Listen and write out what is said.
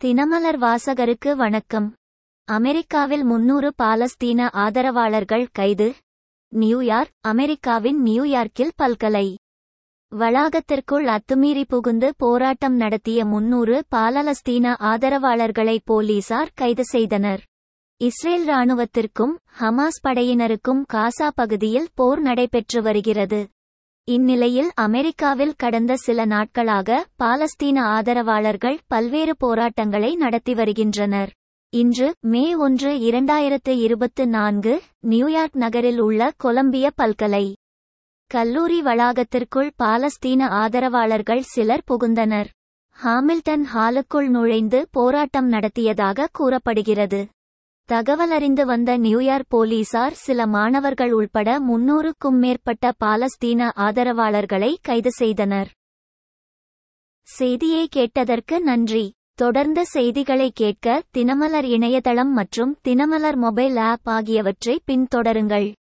தினமலர் வாசகருக்கு வணக்கம் அமெரிக்காவில் முன்னூறு பாலஸ்தீன ஆதரவாளர்கள் கைது நியூயார்க் அமெரிக்காவின் நியூயார்க்கில் பல்கலை வளாகத்திற்குள் அத்துமீறி புகுந்து போராட்டம் நடத்திய முன்னூறு பாலஸ்தீன ஆதரவாளர்களை போலீசார் கைது செய்தனர் இஸ்ரேல் இராணுவத்திற்கும் ஹமாஸ் படையினருக்கும் காசா பகுதியில் போர் நடைபெற்று வருகிறது இந்நிலையில் அமெரிக்காவில் கடந்த சில நாட்களாக பாலஸ்தீன ஆதரவாளர்கள் பல்வேறு போராட்டங்களை நடத்தி வருகின்றனர் இன்று மே ஒன்று இரண்டாயிரத்து இருபத்து நான்கு நியூயார்க் நகரில் உள்ள கொலம்பிய பல்கலை கல்லூரி வளாகத்திற்குள் பாலஸ்தீன ஆதரவாளர்கள் சிலர் புகுந்தனர் ஹாமில்டன் ஹாலுக்குள் நுழைந்து போராட்டம் நடத்தியதாக கூறப்படுகிறது தகவலறிந்து வந்த நியூயார்க் போலீசார் சில மாணவர்கள் உள்பட முன்னூறுக்கும் மேற்பட்ட பாலஸ்தீன ஆதரவாளர்களை கைது செய்தனர் செய்தியை கேட்டதற்கு நன்றி தொடர்ந்து செய்திகளை கேட்க தினமலர் இணையதளம் மற்றும் தினமலர் மொபைல் ஆப் ஆகியவற்றை பின்தொடருங்கள்